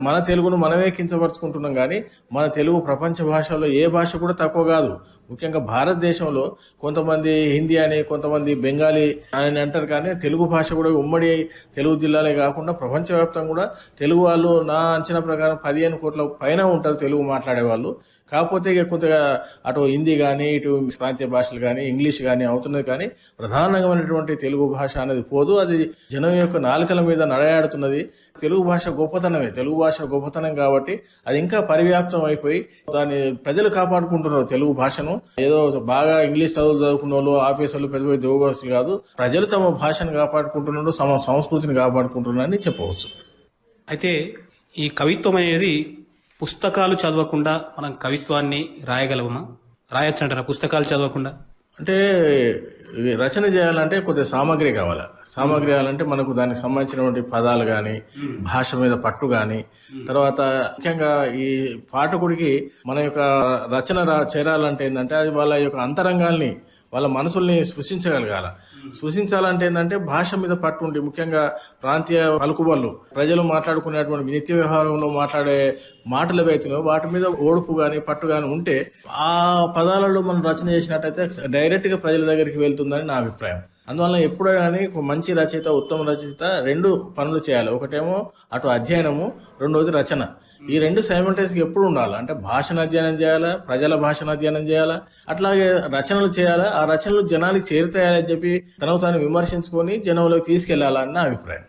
మన తెలుగును మనమే కించపరుచుకుంటున్నాం కానీ మన తెలుగు ప్రపంచ భాషల్లో ఏ భాష కూడా తక్కువ కాదు ముఖ్యంగా భారతదేశంలో కొంతమంది హిందీ అని కొంతమంది బెంగాలీ అని అంటారు కానీ తెలుగు భాష కూడా ఉమ్మడి తెలుగు జిల్లాలే కాకుండా ప్రపంచవ్యాప్తంగా కూడా తెలుగు వాళ్ళు నా అంచనా ప్రకారం పదిహేను కోట్ల పైన ఉంటారు తెలుగు మాట్లాడే వాళ్ళు కాకపోతే ఇక కొద్దిగా అటు హిందీ కానీ ఇటు ప్రాంతీయ భాషలు కానీ ఇంగ్లీష్ కానీ అవుతున్నది కానీ ప్రధానమైనటువంటి తెలుగు భాష అనేది పోదు అది జనం యొక్క నాలుకల మీద నడయాడుతున్నది తెలుగు భాష గొప్పతనమే తెలుగు భాష గొప్పతనం కాబట్టి అది ఇంకా పరివ్యాప్తం అయిపోయి దాన్ని ప్రజలు కాపాడుకుంటున్నారు తెలుగు భాషను ఏదో బాగా ఇంగ్లీష్ చదువులు చదువుకున్న వాళ్ళు ఆఫీసర్లు పెద్ద పెద్ద ఉద్యోగస్తులు కాదు ప్రజలు తమ భాషను కాపాడుకుంటున్నారు తమ సంస్కృతిని కాపాడుకుంటున్నారని చెప్పవచ్చు అయితే ఈ కవిత్వం అనేది పుస్తకాలు చదవకుండా మనం కవిత్వాన్ని రాయగలమా రాయొచ్చు అంటారా పుస్తకాలు చదవకుండా అంటే ఇవి రచన చేయాలంటే కొద్దిగా సామాగ్రి కావాలి సామాగ్రి కావాలంటే మనకు దానికి సంబంధించినటువంటి పదాలు కానీ భాష మీద పట్టు కానీ తర్వాత ముఖ్యంగా ఈ పాఠకుడికి మన యొక్క రచన రా- చేరాలంటే ఏంటంటే అది వాళ్ళ యొక్క అంతరంగాల్ని వాళ్ళ మనసుల్ని స్పృశించగలగాల స్పృశించాలంటే ఏంటంటే భాష మీద పట్టు ఉంటే ముఖ్యంగా ప్రాంతీయ పలుకుబళ్ళు ప్రజలు మాట్లాడుకునేటువంటి నిత్య వ్యవహారంలో మాట్లాడే మాటలు ఏవైతున్నాయో వాటి మీద ఓడుపు గాని పట్టు గాని ఉంటే ఆ పదాలలో మనం రచన చేసినట్టయితే డైరెక్ట్ గా ప్రజల దగ్గరికి వెళ్తుందని నా అభిప్రాయం అందువల్ల ఎప్పుడూ కానీ ఒక మంచి రచయిత ఉత్తమ రచయిత రెండు పనులు చేయాలి ఒకటేమో అటు అధ్యయనము రెండోది రచన ఈ రెండు సైమల్టైన్స్ ఎప్పుడు ఉండాలి అంటే భాషను అధ్యయనం చేయాలా ప్రజల భాషను అధ్యయనం చేయాలా అట్లాగే రచనలు చేయాలా ఆ రచనలు జనానికి చేరుతాయని చెప్పి తనకు తాను విమర్శించుకొని జనంలోకి తీసుకెళ్లాలని నా అభిప్రాయం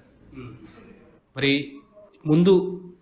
మరి ముందు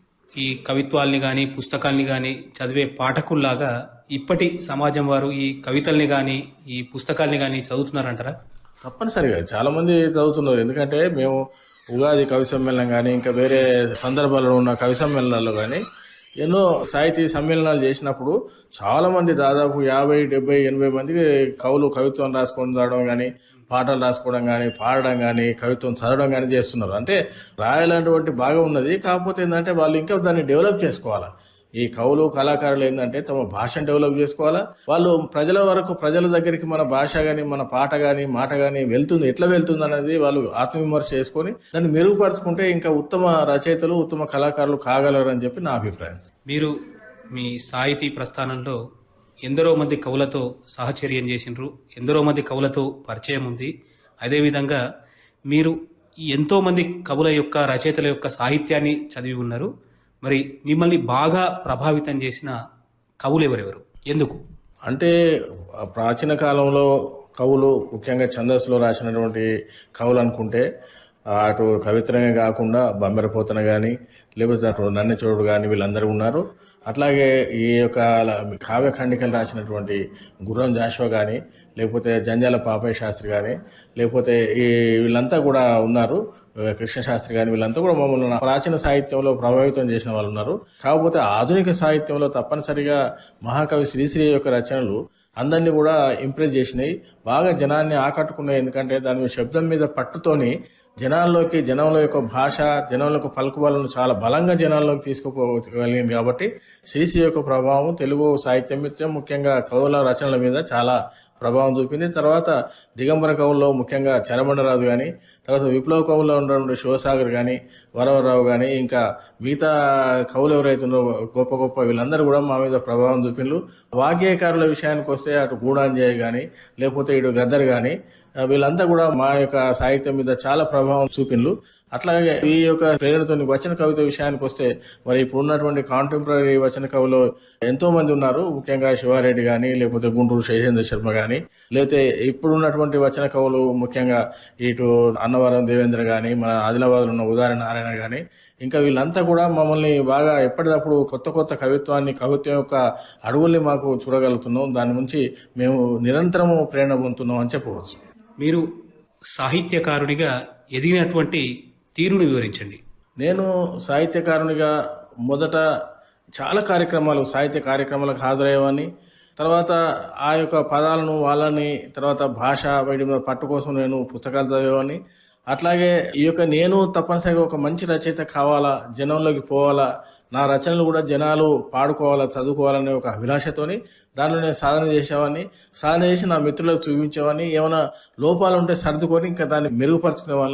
ఈ కవిత్వాల్ని కానీ పుస్తకాల్ని కానీ చదివే పాఠకుల్లాగా ఇప్పటి సమాజం వారు ఈ కవితల్ని కానీ ఈ పుస్తకాల్ని కానీ చదువుతున్నారంటారా తప్పనిసరిగా చాలా మంది చదువుతున్నారు ఎందుకంటే మేము ఉగాది కవి సమ్మేళనం కానీ ఇంకా వేరే సందర్భాల్లో ఉన్న కవి సమ్మేళనాల్లో కానీ ఎన్నో సాహితీ సమ్మేళనాలు చేసినప్పుడు చాలా మంది దాదాపు యాభై డెబ్బై ఎనభై మందికి కవులు కవిత్వం రాసుకొని చదవడం కానీ పాటలు రాసుకోవడం కానీ పాడడం కానీ కవిత్వం చదవడం కానీ చేస్తున్నారు అంటే రాయాలన్నటువంటి బాగా ఉన్నది కాకపోతే ఏంటంటే వాళ్ళు ఇంకా దాన్ని డెవలప్ చేసుకోవాలి ఈ కవులు కళాకారులు ఏంటంటే తమ భాషను డెవలప్ చేసుకోవాలా వాళ్ళు ప్రజల వరకు ప్రజల దగ్గరికి మన భాష గాని మన పాట గాని మాట గాని వెళ్తుంది ఎట్లా వెళ్తుంది అనేది వాళ్ళు ఆత్మవిమర్శ చేసుకొని దాన్ని మెరుగుపరుచుకుంటే ఇంకా ఉత్తమ రచయితలు ఉత్తమ కళాకారులు కాగలరు అని చెప్పి నా అభిప్రాయం మీరు మీ సాహితీ ప్రస్థానంలో ఎందరో మంది కవులతో సహచర్యం చేసిండ్రు ఎందరో మంది కవులతో పరిచయం ఉంది అదేవిధంగా మీరు ఎంతో మంది కవుల యొక్క రచయితల యొక్క సాహిత్యాన్ని చదివి ఉన్నారు మరి మిమ్మల్ని బాగా ప్రభావితం చేసిన కవులు ఎవరెవరు ఎందుకు అంటే ఆ ప్రాచీన కాలంలో కవులు ముఖ్యంగా ఛందస్సులో రాసినటువంటి కవులు అనుకుంటే ఆ అటు కవిత్రమే కాకుండా బొమ్మెరపోతన కానీ లేకపోతే అటు నన్నెచోడు కానీ వీళ్ళందరూ ఉన్నారు అట్లాగే ఈ యొక్క కావ్య ఖండికలు రాసినటువంటి గుర్రం జాషువా కానీ లేకపోతే జంజాల పాపయ్య శాస్త్రి కానీ లేకపోతే ఈ వీళ్ళంతా కూడా ఉన్నారు కృష్ణ శాస్త్రి కానీ వీళ్ళంతా కూడా మమ్మల్ని ప్రాచీన సాహిత్యంలో ప్రభావితం చేసిన వాళ్ళు ఉన్నారు కాకపోతే ఆధునిక సాహిత్యంలో తప్పనిసరిగా మహాకవి శ్రీశ్రీ యొక్క రచనలు అందరినీ కూడా ఇంప్రెస్ చేసినాయి బాగా జనాన్ని ఆకట్టుకున్నాయి ఎందుకంటే దాని మీద శబ్దం మీద పట్టుతోని జనాల్లోకి జనంలో యొక్క భాష జనంలో యొక్క పలుకుబలను చాలా బలంగా జనాల్లోకి తీసుకుపోగలిగింది కాబట్టి శ్రీశ్రీ యొక్క ప్రభావం తెలుగు సాహిత్యం మీద ముఖ్యంగా కవుల రచనల మీద చాలా ప్రభావం చూపింది తర్వాత దిగంబర కవుల్లో ముఖ్యంగా చరమండరాజు కానీ తర్వాత విప్లవ కవుల్లో ఉన్నటువంటి శివసాగర్ కానీ వరవరరావు కానీ ఇంకా మిగతా కవులు ఎవరైతే ఉన్నారో గొప్ప గొప్ప వీళ్ళందరూ కూడా మా మీద ప్రభావం చూపిండ్రు వాగ్గేయకారుల విషయానికి వస్తే అటు గూడాంజయ్ కానీ లేకపోతే ఇటు గద్దర్ కానీ వీళ్ళంతా కూడా మా యొక్క సాహిత్యం మీద చాలా ప్రభావం చూపిండ్రు అట్లాగే ఈ యొక్క ప్రేరణతో వచన కవిత విషయానికి వస్తే మరి ఇప్పుడు ఉన్నటువంటి కాంటెంపరీ వచన కవులు ఎంతో మంది ఉన్నారు ముఖ్యంగా శివారెడ్డి కానీ లేకపోతే గుంటూరు శైలేంద్ర శర్మ కానీ లేకపోతే ఇప్పుడు ఉన్నటువంటి వచన కవులు ముఖ్యంగా ఇటు అన్నవరం దేవేంద్ర కానీ మన ఆదిలాబాద్ ఉన్న ఉదాహరణ నారాయణ కానీ ఇంకా వీళ్ళంతా కూడా మమ్మల్ని బాగా ఎప్పటికప్పుడు కొత్త కొత్త కవిత్వాన్ని కవిత్వం యొక్క అడుగుల్ని మాకు చూడగలుగుతున్నాం దాని నుంచి మేము నిరంతరము ప్రేరణ పొందుతున్నాం అని చెప్పవచ్చు మీరు సాహిత్యకారునిగా ఎదిగినటువంటి తీరుని వివరించండి నేను సాహిత్యకారునిగా మొదట చాలా కార్యక్రమాలు సాహిత్య కార్యక్రమాలకు హాజరయ్యేవాడిని తర్వాత ఆ యొక్క పదాలను వాళ్ళని తర్వాత భాష వీటి మీద పట్టు కోసం నేను పుస్తకాలు చదివేవాడిని అట్లాగే ఈ యొక్క నేను తప్పనిసరిగా ఒక మంచి రచయిత కావాలా జనంలోకి పోవాలా నా రచనలు కూడా జనాలు పాడుకోవాలా చదువుకోవాలనే ఒక అభిలాషతోని దానిలో నేను సాధన చేసేవాడిని సాధన చేసి నా మిత్రులకు చూపించేవాడిని ఏమైనా లోపాలు ఉంటే సర్దుకొని ఇంకా దాన్ని మెరుగుపరుచుకునేవాడిని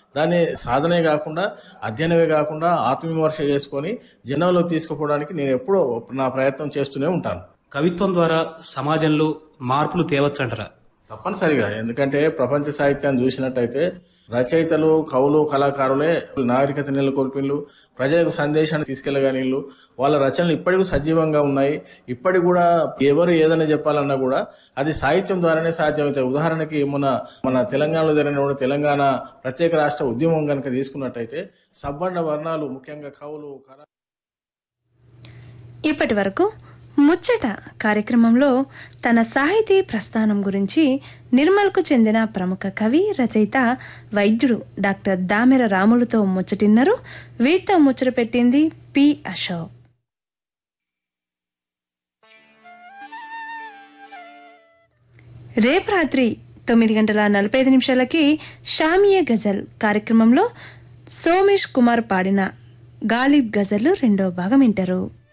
దాన్ని సాధనే కాకుండా అధ్యయనమే కాకుండా ఆత్మవిమర్శ చేసుకొని జనంలో తీసుకుపోవడానికి నేను ఎప్పుడూ నా ప్రయత్నం చేస్తూనే ఉంటాను కవిత్వం ద్వారా సమాజంలో మార్పులు తేవచ్చంటారా తప్పనిసరిగా ఎందుకంటే ప్రపంచ సాహిత్యాన్ని చూసినట్టయితే రచయితలు కవులు కళాకారులే నాగరికత నెలకొల్పిన్లు ప్రజలకు సందేశాన్ని తీసుకెళ్లగానిళ్ళు వాళ్ళ రచనలు ఇప్పటికీ సజీవంగా ఉన్నాయి ఇప్పటికి కూడా ఎవరు ఏదైనా చెప్పాలన్నా కూడా అది సాహిత్యం ద్వారానే సాధ్యమవుతాయి ఉదాహరణకి మన మన తెలంగాణలో జరిగిన తెలంగాణ ప్రత్యేక రాష్ట్ర ఉద్యమం కనుక తీసుకున్నట్టయితే సబ్బండ వర్ణాలు ముఖ్యంగా కవులు కళ ఇప్పటి వరకు ముచ్చట కార్యక్రమంలో తన సాహితీ ప్రస్థానం గురించి నిర్మల్కు చెందిన ప్రముఖ కవి రచయిత వైద్యుడు డాక్టర్ దామెర రాములతో ముచ్చటిన్నారు వీరితో ముచ్చట పెట్టింది పి అశోక్ రేపు రాత్రి తొమ్మిది గంటల నలభై ఐదు నిమిషాలకి షామియే గజల్ కార్యక్రమంలో సోమేష్ కుమార్ పాడిన గాలిబ్ గజల్ రెండో భాగం వింటారు